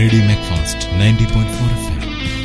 Radio Macfast ninety point four F M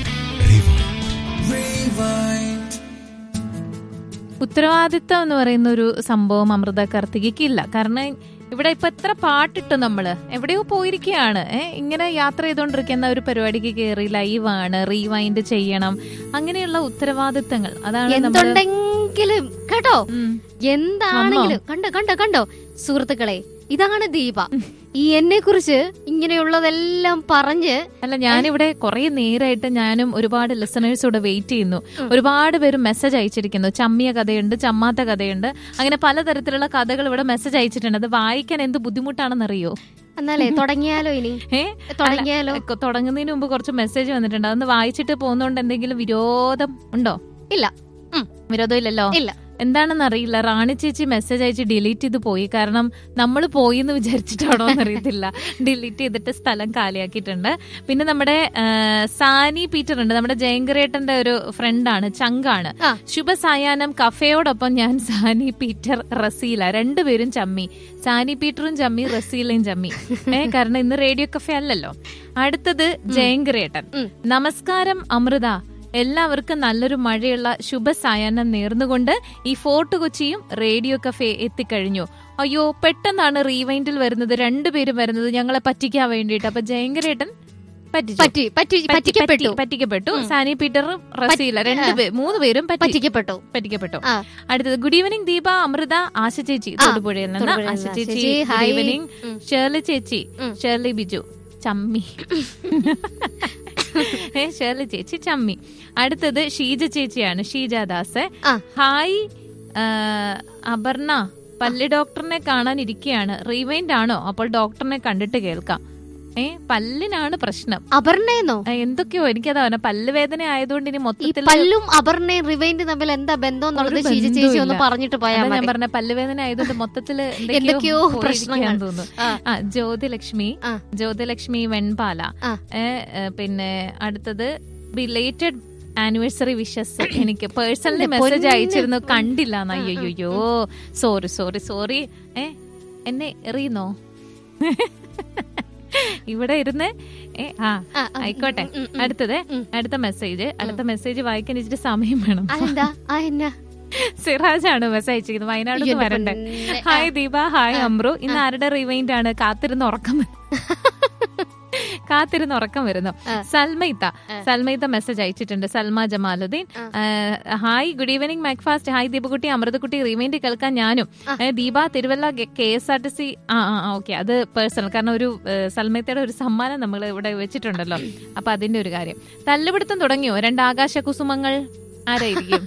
ഉത്തരവാദിത്തം എന്ന് പറയുന്ന ഒരു സംഭവം അമൃത കാർത്തികയ്ക്ക് ഇല്ല കാരണം ഇവിടെ ഇപ്പൊ എത്ര പാട്ടിട്ടു നമ്മള് എവിടെയോ പോയിരിക്കുകയാണ് ഏഹ് ഇങ്ങനെ യാത്ര ചെയ്തുകൊണ്ടിരിക്കുന്ന ഒരു പരിപാടിക്ക് കയറി ലൈവാണ് റീവൈൻഡ് ചെയ്യണം അങ്ങനെയുള്ള ഉത്തരവാദിത്തങ്ങൾ അതാണ് നമ്മള് എന്തുണ്ടെങ്കിലും കേട്ടോ ഉം. എന്താണെങ്കിലും കണ്ടോ കണ്ടോ കണ്ടോ സുഹൃത്തുക്കളെ ഇതാണ് ദീപ ഈ എന്നെ കുറിച്ച് ഇങ്ങനെയുള്ളതെല്ലാം പറഞ്ഞ് അല്ല ഞാനിവിടെ കുറെ നേരമായിട്ട് ഞാനും ഒരുപാട് ലിസണേഴ്സ് ഇവിടെ വെയിറ്റ് ചെയ്യുന്നു ഒരുപാട് പേര് മെസ്സേജ് അയച്ചിരിക്കുന്നു ചമ്മിയ കഥയുണ്ട് ചമ്മാത്ത കഥയുണ്ട് അങ്ങനെ പലതരത്തിലുള്ള കഥകൾ ഇവിടെ മെസ്സേജ് അയച്ചിട്ടുണ്ട് അത് വായിക്കാൻ എന്ത് ബുദ്ധിമുട്ടാണെന്നറിയോ എന്നാലേ തുടങ്ങിയാലോ ഇനി ഏ തുടങ്ങിയാലോ അല്ല, തുടങ്ങുന്നതിന് മുമ്പ് കുറച്ച് മെസ്സേജ് വന്നിട്ടുണ്ട് അതൊന്ന് വായിച്ചിട്ട് പോകുന്നോണ്ട് എന്തെങ്കിലും വിരോധം ഉണ്ടോ ഇല്ല ഉം. വിരോധം ഇല്ലല്ലോ ഇല്ല എന്താണെന്ന് അറിയില്ല റാണി ചേച്ചി മെസ്സേജ് അയച്ച് ഡിലീറ്റ് ചെയ്ത് പോയി കാരണം നമ്മൾ പോയി എന്ന് വിചാരിച്ചിട്ടാണോ എന്നറിയത്തില്ല ഡിലീറ്റ് ചെയ്തിട്ട് സ്ഥലം കാലിയാക്കിയിട്ടുണ്ട് പിന്നെ നമ്മുടെ ആ, സാനി പീറ്റർ ഉണ്ട് നമ്മുടെ ജയങ്കരേട്ടന്റെ ഒരു ഫ്രണ്ടാണ് ചങ്കാണ് ആ. ശുഭസായാഹ്നം കഫയോടൊപ്പം ഞാൻ സാനി പീറ്റർ റസീല രണ്ടുപേരും ചമ്മി സാനി പീറ്ററും ചമ്മി റസീലയും ചമ്മി ഏ കാരണം ഇന്ന് റേഡിയോ കഫേ അല്ലല്ലോ അടുത്തത് ജയങ്കരേട്ടൻ ഉം. നമസ്കാരം അമൃത എല്ലാവർക്കും നല്ലൊരു മഴയുള്ള ശുഭസായാഹ്നം നേർന്നുകൊണ്ട് ഈ ഫോർട്ട് കൊച്ചിയും റേഡിയോ കഫേ എത്തിക്കഴിഞ്ഞു അയ്യോ പെട്ടെന്നാണ് റീവൈൻഡിൽ വരുന്നത് രണ്ടുപേരും വരുന്നത് ഞങ്ങളെ പറ്റിക്കാൻ വേണ്ടിയിട്ട് അപ്പൊ ജയങ്കരേട്ടൻ പറ്റിച്ചു. പറ്റി പറ്റി പറ്റി- പറ്റിക്കപ്പെട്ടു പറ്റി- പറ്റിക്കപ്പെട്ടു സാനി പീറ്ററും റസീല രണ്ടുപേരും മൂന്ന് പേരും പറ്റി- പറ്റിക്കപ്പെട്ടു പറ്റിക്കപ്പെട്ടു ആ. അടുത്തത് ഗുഡ് ഈവനിങ് ദീപ അമൃത ആശ ചേച്ചി തൊടുപുഴയിൽ നിന്ന് തൊടുപുഴയിൽ ആശ നിന്ന്. ചേച്ചി ചേച്ചി, ഗുഡ് ഹായ്. ഈവനിങ് ഉം. ഷേർലി ചേച്ചി ഉം. ഷേർലി ബിജു ചമ്മി ഏ ഷേർലി ചേച്ചി ചമ്മി അടുത്തത് ഷീജ ചേച്ചിയാണ് ഷീജാദാസ് ആ. ഹായ് ആ, അപർണ പല്ല് ഡോക്ടറിനെ കാണാൻ ഇരിക്കുകയാണ് റീവൈൻഡ് ആണോ അപ്പോൾ ഡോക്ടറിനെ കണ്ടിട്ട് കേൾക്കാം ഏ പല്ലിനാണ് പ്രശ്നം അപർണയെന്നോ ആ, എന്തൊക്കെയോ എനിക്കതാ പറഞ്ഞെ. പല്ല് വേദന ആയതുകൊണ്ട് ഇനി ഈ മൊത്തത്തിൽ പല്ലും അപർണയും റിവൈൻഡ് തമ്മിൽ എന്താ ബന്ധം എന്നുള്ളത് ഒരു ഷീജ ചേച്ചി ഒന്ന് ബന്ധവുമില്ല. പറഞ്ഞിട്ട് പോയാൽ അതാ ഞാൻ മതി പറഞ്ഞ പല്ലുവേദന ആയതുകൊണ്ട് മൊത്തത്തില് എന്തൊക്കെയോ പോയിരിക്കുകയാന്ന് പ്രശ്നങ്ങൾ. തോന്നുന്നു ആ. ആ ജ്യോതിലക്ഷ്മി ആ. ജ്യോതിലക്ഷ്മി വെൺപാല ആ. ഏ, ഏ, പിന്നെ അടുത്തത് ബിലേറ്റഡ് ആനിവേഴ്സറി വിഷസ് എനിക്ക് പേഴ്സണലി എന്റെ മെസ്സേജ് പൊന്നെ. അയച്ചിരുന്നു കണ്ടില്ല അയ്യോ സോറി സോറി സോറി ഏ എന്നെ എറിയുന്നോ ഇവിടെ ഇരുന്ന് ഏ ആ ആ, ആ, ആയിക്കോട്ടെ ഉം, ഉം, ഉം. അടുത്തത് ഉം. അടുത്ത മെസ്സേജ് അടുത്ത മെസ്സേജ് വായിക്കാൻ ഇച്ചിരി സമയം വേണം അതെന്താ ആ എന്നാ സിറാജ് ആണ് മെസ്സേജ് അയച്ചിരിക്കുന്നത് വയനാട് അയ്യോ, എന്റെ വരണ്ടേ പൊന്നേ. ഹായ് ദീപ ഹായ് അമ്രു ഇന്ന് ആരുടെ റിവൈൻഡ് ആണ് കാത്തിരുന്ന് ഉറക്കം വ- കാത്തിരുന്ന് ഉറക്കം വരുന്നു ആ. സൽമൈത്ത ആ. സൽമൈത്ത മെസ്സേജ് അയച്ചിട്ടുണ്ട് സൽമ ജമാലുദ്ദീൻ ആ. ആ, hi good evening Macfast hi ദീപകുട്ടി അമൃതക്കുട്ടി റിവൈൻഡ് കേൾക്കാൻ ഞാനും ആ. ഏ, Deepa Thiruvalla K S R T C ആ ആ ഓക്കെ അത് പേഴ്സണൽ കാരണം ഒരു ഏ, സൽമൈത്തയുടെ ഒരു സമ്മാനം നമ്മൾ ഇവിടെ വെച്ചിട്ടുണ്ടല്ലോ അപ്പൊ അതിന്റെ ഒരു കാര്യം തല്ലുപിടുത്തം തുടങ്ങിയോ രണ്ട് ആകാശ കുസുമങ്ങൾ ആരായിരിക്കും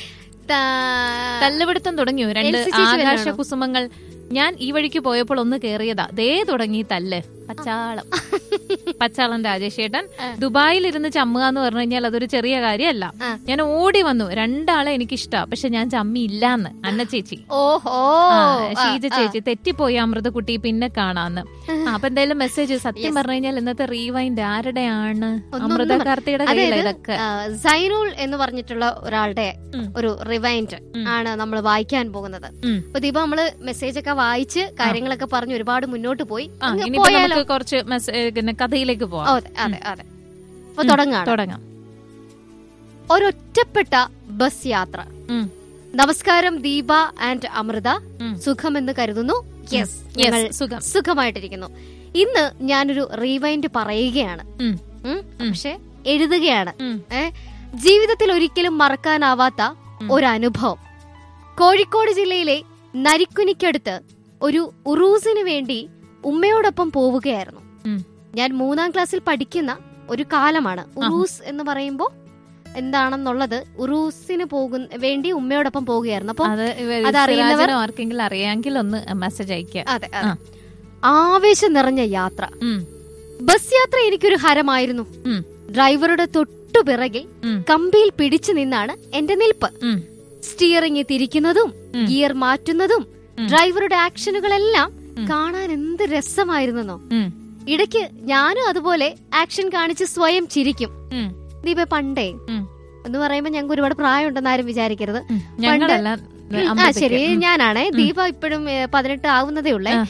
താ- തല്ലുപിടുത്തം തുടങ്ങിയോ രണ്ട് എൽസി ചേച്ചി ആകാശ വല്ലതാണോ? കുസുമങ്ങൾ ഞാൻ ഈ വഴിക്ക് പോയപ്പോൾ ഒന്ന് കേറിയതാ ദേ തുടങ്ങി തല്ല് പച്ചാളം പച്ചാളം രാജേഷ് ഏട്ടൻ ആ. ദുബായിൽ ഇരുന്ന് ചമ്മുക എന്ന് പറഞ്ഞു കഴിഞ്ഞാൽ അതൊരു ചെറിയ കാര്യമല്ല ആ. ഞാൻ ഓടി വന്നു രണ്ടാളെ എനിക്ക് ഇഷ്ടാ പക്ഷെ ഞാൻ ചമ്മി ഇല്ലാന്ന് അന്ന ചേച്ചി ഓഹോ ആ, ആ, ഷീജ ആ. ചേച്ചി തെറ്റിപ്പോയി അമൃതക്കുട്ടി പിന്നെ കാണാന്ന് ആ, അപ്പൊ എന്തായാലും മെസ്സേജ് സത്യം Yes. പറഞ്ഞു കഴിഞ്ഞാൽ ഇന്നത്തെ റീവൈൻഡ് ആരുടെയാണ് ഒന്നും അമൃത ഒന്നും കാർത്തിയുടെ കയ്യില അതായത് ഇതൊക്കെ ആ, സൈനുൾ എന്ന് പറഞ്ഞിട്ടുള്ള ഒരാളുടെ ഉം. ഒരു റിവൈൻഡ് ഉം. ആണ് നമ്മൾ വായിക്കാൻ പോകുന്നത് ഉം. അപ്പൊ ദീപ നമ്മള് മെസ്സേജ് ഒക്കെ വായിച്ച് കാര്യങ്ങളൊക്കെ പറഞ്ഞ് ഒരുപാട് മുന്നോട്ട് പോയി ആ അങ്ങ് ഇനിയിപ്പോ പോയാലോ നമുക്ക് കുറച്ച് മെസ്സേ- പിന്നെ കഥയിലേക്ക് ഓ, പോവാം അതെ അതെ അതെ അപ്പൊ ഉം. തുടങ്ങാണ് തുടങ്ങാം ഒരൊറ്റപ്പെട്ട ബസ് യാത്ര ഉം. നമസ്കാരം ദീപ ആൻഡ് അമൃത ഉം. സുഖമെന്ന് കരുതുന്നു യെസ് Yes, ഞങ്ങൾ സുഖം സുഖമായിട്ടിരിക്കുന്നു ഇന്ന് ഞാനൊരു റീവൈൻഡ് പറയുകയാണ് ഉം. ഉം, ഉം. പക്ഷെ എഴുതുകയാണ് ഉം. ഏ ജീവിതത്തിൽ ഒരിക്കലും മറക്കാനാവാത്ത ഉം. ഒരു അനുഭവം കോഴിക്കോട് ജില്ലയിലെ നരിക്കുനിക്കടുത്ത് ഒരു ഉറൂസിന് വേണ്ടി ഉമ്മയോടൊപ്പം പോവുകയായിരുന്നു ഉം. ഞാൻ മൂന്നാം ക്ലാസ്സിൽ പഠിക്കുന്ന ഒരു കാലമാണ് ഉറൂസ് എന്ന് പറയുമ്പോ എന്താണെന്നുള്ളത് ഉറൂസിന് പോകുന്ന വേണ്ടി ഉമ്മയോടൊപ്പം പോവുകയായിരുന്നു അപ്പൊ അത് അത് അറിയുന്നവർ- സിറാജിനോ ആർക്കെങ്കിലും അറിയാമെങ്കിൽ ഒന്ന് മെസ്സേജ് അയക്കുക അതെ അതെ ആവേശം നിറഞ്ഞ യാത്ര ഉം, ബസ് യാത്ര എനിക്കൊരു ഹരമായിരുന്നു ഉം, ഡ്രൈവറുടെ തൊട്ടു പിറകിൽ ഉം, കമ്പിയിൽ പിടിച്ചു നിന്നാണ് എന്റെ നിൽപ്പ് ഉം, സ്റ്റിയറിംഗ് തിരിക്കുന്നതും ഉം. ഗിയർ മാറ്റുന്നതും ഉം. ഡ്രൈവറുടെ ആക്ഷനുകളെല്ലാം ഉം. കാണാൻ എന്ത് രസമായിരുന്നെന്നോ ഉം, ഇടയ്ക്ക് ഞാനും അതുപോലെ ആക്ഷൻ കാണിച്ച് സ്വയം ചിരിക്കും ഉം, ദീപ പണ്ടേ ഉം. എന്ന് പറയുമ്പോ ഞങ്ങൾക്ക് ഒരുപാട് പ്രായമുണ്ടെന്ന് ആരും വിചാരിക്കരുത് ഉം. ഞങ്ങളെല്ലാം ആ അമ്പത്തൊക്കെ. ശരി ഉം. ഞാനാണേ ദീപ ഇപ്പോഴും ഏ, പതിനെട്ട് ആവുന്നതേ ഉള്ളേ ആ.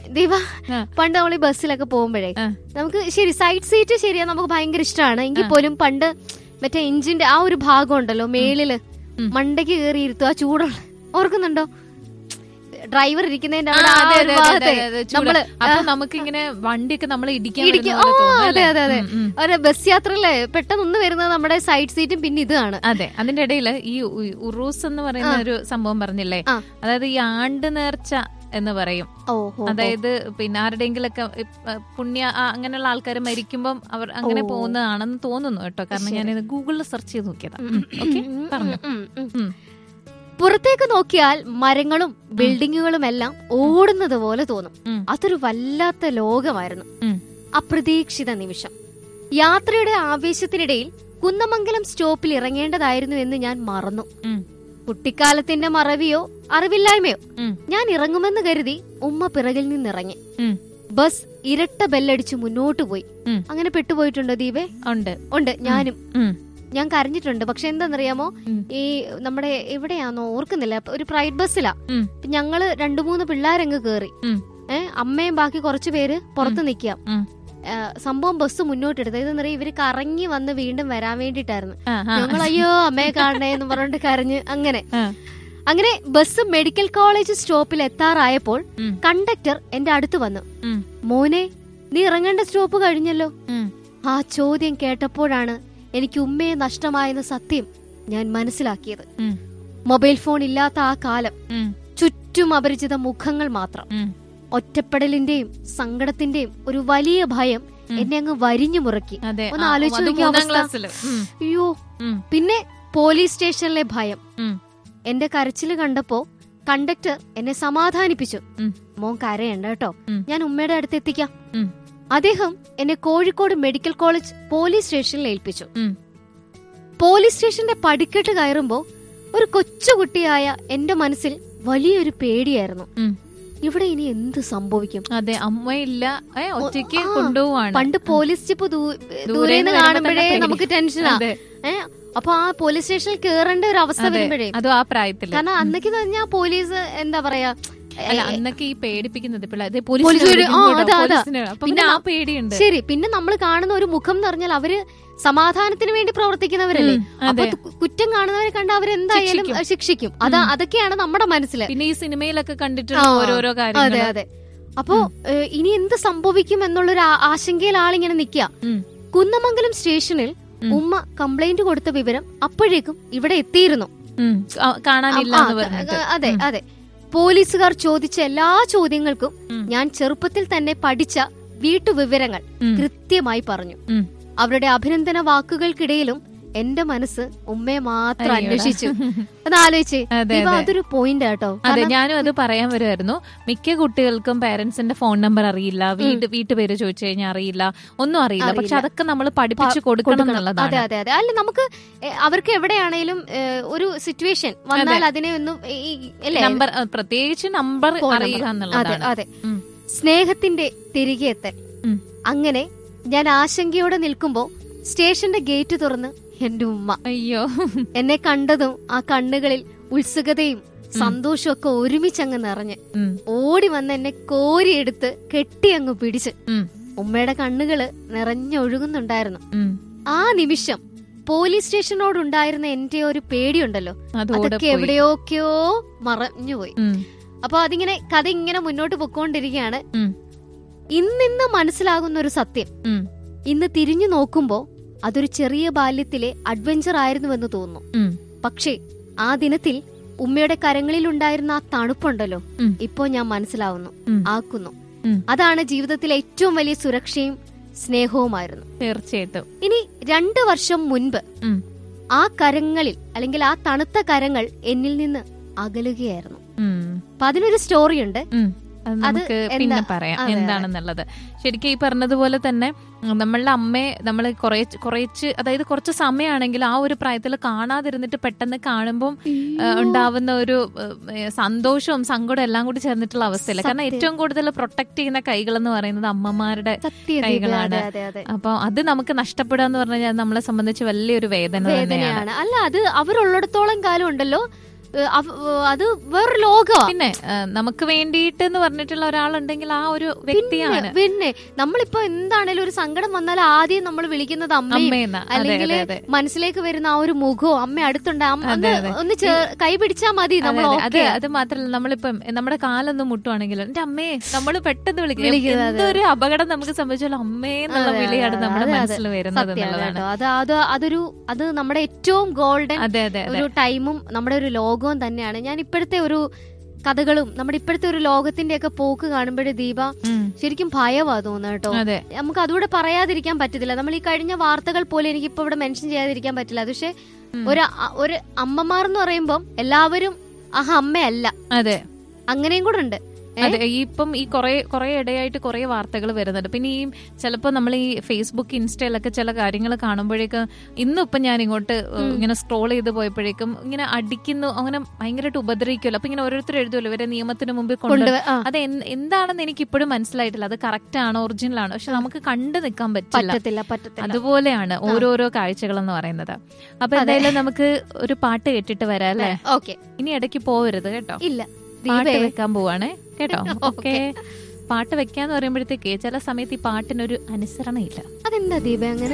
ദീപ ആ. പണ്ട് നമ്മൾ ഈ ബസ്സിലൊക്കെ പോകുമ്പോഴേ ആ. നമുക്ക് ശരി സൈഡ് സീറ്റ് ശരിയാ നമുക്ക് ഭയങ്കര ഇഷ്ടമാണ് എങ്കിൽ ആ. പോലും പണ്ട് മറ്റേ എഞ്ചിന്റെ ആ ഒരു ഭാഗം ഉണ്ടല്ലോ മേളില് ഉം. മണ്ടയ്ക്ക് കയറി ഇരുത്തു ആ ചൂടുള്ള ഓർക്കുന്നുണ്ടോ ഡ്രൈവർ ഇരിക്കുന്നതിന്റെ ആ, അവിടെ ആ അതെ, ഒരു അതെ, അതെ, ഭാഗത്തെ അതെ, അതെ, ചൂട്. നമ്മള് അപ്പൊ നമുക്കിങ്ങനെ വണ്ടിയൊക്കെ നമ്മൾ ഇടിക്കാൻ ഇടിക്കും. വരുന്ന പോലെ ആ, തോന്നും, അതെ, അല്ലേ? അതെ, അതെ. ഉം, ഉം. ഒരു ബസ് യാത്രയില് പെട്ടെന്ന് ഒന്ന് വരുന്നത് നമ്മുടെ സൈഡ് സീറ്റും പിന്നെ ഇതാണ് അതെ അതിന്റെ ഇടയിൽ ഈ ഉ- ഉറൂസ് എന്ന് പറയുന്ന ആ. ഒരു സംഭവം പറഞ്ഞില്ലേ ആ. അതായത് ഈ ആണ്ട് നേർച്ച എന്ന് പറയും ഓഹോ അതായത് പിന്നെ ആരുടെയെങ്കിലൊക്കെ പുണ്യ ആ, അങ്ങനെയുള്ള ആൾക്കാർ മരിക്കുമ്പം അവർ അങ്ങനെ ഓ. പോകുന്നതാണെന്ന് തോന്നുന്നു കേട്ടോ കാരണം ശരി. ഞാൻ ഗൂഗിളിൽ സെർച്ച് ചെയ്ത് നോക്കിയതാ ഓക്കെ പറഞ്ഞു ഉം. പുറത്തേക്ക് നോക്കിയാൽ മരങ്ങളും ബിൽഡിങ്ങുകളും എല്ലാം ഓടുന്നത് പോലെ തോന്നും ഉം. അതൊരു വല്ലാത്ത ലോകമായിരുന്നു ഉം. അപ്രതീക്ഷിത നിമിഷം യാത്രയുടെ ആവേശത്തിനിടയിൽ കുന്നമംഗലം സ്റ്റോപ്പിൽ ഇറങ്ങേണ്ടതായിരുന്നു എന്ന് ഞാൻ മറന്നു ഉം. കുട്ടിക്കാലത്തിന്റെ മറവിയോ അറിവില്ലായ്മയോ ഉം. ഞാൻ ഇറങ്ങുമെന്ന് കരുതി ഉമ്മ പിറകിൽ നിന്നിറങ്ങി ഉം. ബസ് ഇരട്ട ബെല്ലടിച്ച് മുന്നോട്ട് പോയി ഉം. അങ്ങനെ പെട്ടുപോയിട്ടുണ്ടോ ദീപേ ഉണ്ട് ഉണ്ട് ഞാനും ഉം. ഞാൻ കരഞ്ഞിട്ടുണ്ട് പക്ഷെ എന്താണെന്നറിയാമോ ഉം. ഈ നമ്മുടെ എവിടെയാണോ ഓർക്കുന്നില്ല അപ്പൊ ഒരു പ്രൈവറ്റ് ബസ്സിലാ ഉം. അപ്പൊ ഞങ്ങള് രണ്ടു മൂന്ന് പിള്ളേരങ്ങ് കേറി ഉം. ഏഹ് അമ്മയും ബാക്കി കുറച്ചു പേര് പുറത്ത് നിക്കാം ഉം. ഏഹ് സംഭവം ബസ് മുന്നോട്ടെടുത്ത് ഇതെന്നറിയാം ഇവര് കറങ്ങി വന്ന് വീണ്ടും വരാൻ വേണ്ടിട്ടായിരുന്നു ആ, ആ. ഞങ്ങൾ അയ്യോ അമ്മയെ കാണണേ എന്ന് പറഞ്ഞിട്ട് കരഞ്ഞ് അങ്ങനെ ആ. അങ്ങനെ ബസ് മെഡിക്കൽ കോളേജ് സ്റ്റോപ്പിൽ എത്താറായപ്പോൾ ഉം. കണ്ടക്ടർ എന്റെ അടുത്ത് വന്നു ഉം. മോനെ നീ ഇറങ്ങേണ്ട സ്റ്റോപ്പ് കഴിഞ്ഞല്ലോ ഉം. ആ ചോദ്യം കേട്ടപ്പോഴാണ് എനിക്ക് ഉമ്മയെ നഷ്ടമായെന്ന സത്യം ഞാൻ മനസ്സിലാക്കിയത് ഉം. മൊബൈൽ ഫോൺ ഇല്ലാത്ത ആ കാലം ഉം. ചുറ്റും അപരിചിത മുഖങ്ങൾ മാത്രം ഉം. ഒറ്റപ്പെടലിന്റെയും സങ്കടത്തിന്റെയും ഒരു വലിയ ഭയം ഉം. എന്നെ അങ്ങ് വരിഞ്ഞു മുറക്കി അതെ ഒന്ന് ആ, ആലോചിച്ച് അത് നോക്കിയേ മൂന്നാം അവസ്ഥ. ക്ലാസ്സില് ഉം. അയ്യോ ഉം. പിന്നെ പോലീസ് സ്റ്റേഷനിലെ ഭയം ഉം. എന്റെ കരച്ചില് കണ്ടപ്പോ കണ്ടക്ടർ എന്നെ സമാധാനിപ്പിച്ചു ഉം. മോൻ കരയണ്ട കേട്ടോ ഉം. ഞാൻ ഉമ്മയുടെ അടുത്ത് എത്തിക്കാം ഉം. അദ്ദേഹം എന്നെ കോഴിക്കോട് മെഡിക്കൽ കോളേജ് പോലീസ് സ്റ്റേഷനിൽ ഏൽപ്പിച്ചു ഉം. പോലീസ് സ്റ്റേഷന്റെ പടിക്കെട്ട് കയറുമ്പോ ഒരു കൊച്ചുകുട്ടിയായ എന്റെ മനസ്സിൽ വലിയൊരു പേടിയായിരുന്നു ഉം. ഇവിടെ ഇനി എന്ത് സംഭവിക്കും അതെ അമ്മയില്ല ഏ ഒറ്റയ്ക്ക് ആ, കൊണ്ടുപോവാണ് പണ്ട് പോലീസ് ജിപ്പ് ദൂരേന്ന് ദൂരെന്ന് വരുമ്പോ കാണുമ്പോഴേ തന്നെ പേടി. നമുക്ക് ടെൻഷനാ അതെ ഏ അപ്പൊ ആ പോലീസ് സ്റ്റേഷനിൽ കേറേണ്ട ഒരു അവസ്ഥ അതെ. വരുമ്പോഴേ അതും ആ പ്രായത്തില് കാരണം അന്നൊക്കെ പറഞ്ഞാൽ പോലീസ് എന്താ പറയാ അല്ല അന്നൊക്കെ ഈ പേടിപ്പിക്കുന്നത് പിള്ളേർ പോലീസ് വരും. ആ, അതാ, അതാ. അപ്പൊ പിന്നെ പിന്നെ ആ ന- പേടിയുണ്ട് ശരി പിന്നെ നമ്മൾ കാണുന്ന ഒരു മുഖം എന്ന് പറഞ്ഞാൽ അവര് സമാധാനത്തിന് വേണ്ടി പ്രവർത്തിക്കുന്നവരല്ലേ ഉം, അപ്പൊ അതെ തു- കുറ്റം കാണുന്നവരെ കണ്ട് അവരെന്തായാലും ശിക്ഷിക്കും. അഹ് ശിക്ഷിക്കും അതാ ഉം. അതൊക്കെയാണ് നമ്മുടെ മനസ്സിൽ പിന്നെ ഈ സിനിമയിലൊക്കെ കണ്ടിട്ടുള്ള ആ, ഓരോരോ അതെ കാര്യങ്ങൾ അതെ അപ്പോ ഏഹ്, ഇനി എന്ത് സംഭവിക്കും എന്നുള്ളൊരു ആ- ആശങ്കയിൽ ആളിങ്ങനെ നിക്കുക ഉം. കുന്നമംഗലം സ്റ്റേഷനിൽ ഉം. ഉമ്മ കംപ്ലൈന്റ് കൊടുത്ത വിവരം അപ്പോഴേക്കും ഇവിടെ എത്തിയിരുന്നു കാണാനില്ല ആ, എന്ന് പറഞ്ഞിട്ട് ആ, അതെ ഉം. അതെ പോലീസുകാർ ചോദിച്ച എല്ലാ ചോദ്യങ്ങൾക്കും ഉം. ഞാൻ ചെറുപ്പത്തിൽ തന്നെ പഠിച്ച വീട്ടുവിവരങ്ങൾ ഉം. കൃത്യമായി പറഞ്ഞു ഉം. അവരുടെ അഭിനന്ദന വാക്കുകൾക്കിടയിലും എന്റെ മനസ്സ് ഉമ്മയെ മാത്രം അയ്യോടാ. അന്വേഷിച്ചു ഒന്ന് ആലോചിച്ചേ അതെ ഇവ അതെ അതൊരു പോയിന്റ് കേട്ടോ അതെ കാരണം- ഞാനും അത് പറയാൻ വരുമായിരുന്നു മിക്ക കുട്ടികൾക്കും പേരൻസിന്റെ ഫോൺ നമ്പർ അറിയില്ല വീട് വീട്ടുപേര് ചോദിച്ചു കഴിഞ്ഞാൽ അറിയില്ല ഒന്നും അറിയില്ല പക്ഷെ അറിയില്ല. അതൊക്കെ നമ്മൾ പഠിപ്പിച്ചു കൊടുക്കണം കൊടുക്കണം. അതെ എന്നുള്ളതാണ് അതെ അതെ അല്ല നമുക്ക് എ, അവർക്ക് എവിടെയാണേലും എ, ഒരു സിറ്റുവേഷൻ വന്നാൽ അതിനെ ഒന്നും ഈ, അല്ലേ? നമ്പർ പ്രത്യേകിച്ച് നമ്പർ ഫോൺ അറിയുക നമ്പർ. അതെ എന്നുള്ളതാണ് അതെ ഉം. സ്നേഹത്തിന്റെ തിരികെ എത്തൽ ഉം. അങ്ങനെ ഞാൻ ആശങ്കയോടെ നിൽക്കുമ്പോ സ്റ്റേഷന്റെ ഗേറ്റ് തുറന്ന് എന്റെ ഉമ്മ അയ്യോ എന്നെ കണ്ടതും ആ കണ്ണുകളിൽ ഉത്സുകതയും സന്തോഷവും ഒക്കെ ഒരുമിച്ചങ്ങ് നിറഞ്ഞ് ഉം, ഓടി വന്ന് എന്നെ കോരിയെടുത്ത് കെട്ടി അങ്ങ് പിടിച്ച് ഉം, ഉമ്മയുടെ കണ്ണുകള് നിറഞ്ഞൊഴുകുന്നുണ്ടായിരുന്നു ഉം. ആ നിമിഷം പോലീസ് സ്റ്റേഷനോടുണ്ടായിരുന്ന എന്റെ ഒരു പേടിയുണ്ടല്ലോ അതോടെ അതൊക്കെ പോയി. എവിടെയോക്കെയോ മറഞ്ഞുപോയി ഉം, അപ്പൊ അതിങ്ങനെ കഥ ഇങ്ങനെ മുന്നോട്ട് പൊക്കോണ്ടിരിക്കുകയാണ് ഉം, ഇന്നിന്ന് മനസ്സിലാകുന്ന ഒരു സത്യം ഉം, ഇന്ന് തിരിഞ്ഞു നോക്കുമ്പോ അതൊരു ചെറിയ ബാല്യത്തിലെ അഡ്വഞ്ചർ ആയിരുന്നുവെന്ന് തോന്നുന്നു ഉം. പക്ഷേ ആ ദിനത്തിൽ ഉമ്മയുടെ കരങ്ങളിൽ ഉണ്ടായിരുന്ന ആ തണുപ്പുണ്ടല്ലോ ഉം. ഇപ്പോ ഞാൻ മനസ്സിലാവുന്നു ഉം. ആക്കുന്നു ഉം. അതാണ് ജീവിതത്തിലെ ഏറ്റവും വലിയ സുരക്ഷയും സ്നേഹവുമായിരുന്നു തീർച്ചയായിട്ടും ഇനി രണ്ടു വർഷം മുൻപ് ഉം. ആ കരങ്ങളിൽ അല്ലെങ്കിൽ ആ തണുത്ത കരങ്ങൾ എന്നിൽ നിന്ന് അകലുകയായിരുന്നു ഉം, അപ്പൊ അതിനൊരു സ്റ്റോറിയുണ്ട് ഉം. അത് അത് നമുക്ക് എന്താ- പിന്നെ പറയാം അതെ, അതെ. എന്താണെന്നുള്ളത് ശരിക്കും ഈ പറഞ്ഞതുപോലെ തന്നെ ഉം, നമ്മളുടെ അമ്മയെ നമ്മൾ കുറേ കുറേച്ച് അതായത് കുറച്ച് സമയമാണെങ്കിൽ ആ ഒരു പ്രായത്തിൽ കാണാതിരുന്നിട്ട് പെട്ടെന്ന് കാണുമ്പോൾ ഉണ്ടാവുന്ന ഒരു ഏഹ്, സന്തോഷവും സങ്കടവും എല്ലാം കൂടി ചേർന്നിട്ടുള്ള അവസ്ഥയില്ല കാരണം സത്യം. ഏറ്റവും കൂടുതൽ പ്രൊട്ടക്ട് ചെയ്യുന്ന കൈകൾ എന്ന് പറയുന്നത് അമ്മമാരുടെ സത്യം കൈകളാണ്. അതെ അതെ അതെ അപ്പൊ അത് നമുക്ക് നഷ്ടപ്പെടുക എന്ന് പറഞ്ഞു കഴിഞ്ഞാൽ നമ്മളെ സംബന്ധിച്ച് വലിയൊരു വേദന തന്നെയാണ് വേദനയാണ് അല്ല അത് അവരുള്ളിടത്തോളം കാലം ഉണ്ടല്ലോ ഏ, അവ- അത് വേറൊരു ലോകമാ പിന്നെ ആ, നമുക്ക് വേണ്ടിയിട്ട് എന്ന് പറഞ്ഞിട്ടുള്ള ഒരാളുണ്ടെങ്കിൽ ആ ഒരു വ്യക്തിയാണ് പിന്നെ നമ്മളിപ്പോ എന്താണേലും ഒരു സങ്കടം വന്നാൽ ആദ്യം നമ്മൾ വിളിക്കുന്നത് അമ്മയും അമ്മയെന്ന അതെ അല്ലെങ്കിൽ അതെ അതെ മനസ്സിലേക്ക് വരുന്ന ആ ഒരു മുഖവും അമ്മ അടുത്തുണ്ട് അമ്മ അതെ, ഒന്ന് അതെ. ഒന്ന് ചേ- കൈ പിടിച്ചാ മതി നമ്മൾ അതെ, അതെ. അത് ഓക്കെ അത് മാത്രല്ല നമ്മളിപ്പം നമ്മുടെ കാലൊന്നും മുട്ടുവാണെങ്കിലും എന്റെ അമ്മേ നമ്മൾ പെട്ടെന്ന് വിളിക്കും വിളിക്കുന്നത്, അതെ. എന്തൊരു അപകടം നമുക്ക് സംഭവിച്ചാലും അമ്മേ എന്നുള്ള അതെ, വിളിയാണ് അതെ, നമ്മുടെ അതെ, അതെ. മനസ്സിൽ വരുന്നത് സത്യമാണ് എന്നുള്ളതാണ് കേട്ടോ അത് അത് അതൊരു അത് നമ്മുടെ ഏറ്റവും ഗോൾഡൻ അതെ അതെ അതെ ഒരു ടൈമും നമ്മുടെ ഒരു ലോകവും തന്നെയാണ് ഞാൻ ഇപ്പോഴത്തെ ഒരു കഥകളും നമ്മുടെ ഇപ്പോഴത്തെ ഒരു ലോകത്തിന്റെ ഒക്കെ പോക്ക് കാണുമ്പോഴേ ദീപ ഉം. ശരിക്കും ഭയവാ തോന്നുന്നു കേട്ടോ അതെ നമുക്ക് അതുകൂടെ പറയാതിരിക്കാൻ പറ്റത്തില്ല നമ്മൾ ഈ കഴിഞ്ഞ വാർത്തകൾ പോലെ എനിക്ക് ഇപ്പൊ ഇവിടെ മെൻഷൻ ചെയ്യാതിരിക്കാൻ പറ്റില്ല പക്ഷെ ഉം. ഒരു അ- ഒരു അമ്മമാർ എന്ന് പറയുമ്പോൾ എല്ലാവരും ആഹ് അമ്മയല്ല അതെ അങ്ങനെയും കൂടെ ഉണ്ട് ഏ? അതെ ഈ ഇപ്പം ഈ കുറെ കുറെ ഇടയായിട്ട് കുറെ വാർത്തകൾ വരുന്നുണ്ട് പിന്നെ ഈ ചിലപ്പോൾ നമ്മൾ ഈ ഫേസ്ബുക്ക് ഇൻസ്റ്റയിലൊക്കെ ചില കാര്യങ്ങൾ കാണുമ്പോഴേക്കും ഇന്നും ഇപ്പം ഞാൻ ഇങ്ങോട്ട് ഇങ്ങനെ സ്ക്രോൾ ചെയ്ത് പോയപ്പോഴേക്കും ഇങ്ങനെ അടിക്കുന്നു അങ്ങനെ ഭയങ്കരമായിട്ട് ഉപദ്രവിക്കുമല്ലോ അപ്പൊ ഇങ്ങനെ ഓരോരുത്തർ എഴുതുമല്ലോ ഇവരെ നിയമത്തിന് മുമ്പിൽ കൊണ്ട് കൊണ്ടുവ- ആ, അത് എന്ത്- എന്താണെന്ന് എനിക്ക് ഇപ്പോഴും മനസ്സിലായിട്ടില്ല അത് കറക്റ്റ് ആണോ ഒറിജിനൽ ആണോ പക്ഷെ നമുക്ക് കണ്ടു നിൽക്കാൻ പറ്റില്ല പറ്റത്തില്ല പറ്റത്തില്ല അതുപോലെയാണ് ഓരോരോ കാഴ്ചകൾ എന്ന് പറയുന്നത് അപ്പൊ എന്തായാലും നമുക്ക് ഒരു പാട്ട് കേട്ടിട്ട് വരാം അല്ലേ ഓക്കെ ഇനി ഇടയ്ക്ക് പോവരുത് കേട്ടോ ഇല്ല പാട്ട് ദീപേ വെക്കാൻ പോവാണേ കേട്ടോ ഓക്കേ. ഓക്കെ പാട്ട് വെക്കാന്ന് പറയുമ്പോഴത്തേക്ക് ചില സമയത്ത് ഈ പാട്ടിനൊരു അനുസരണയില്ല അതെന്താ ദീപ അങ്ങനെ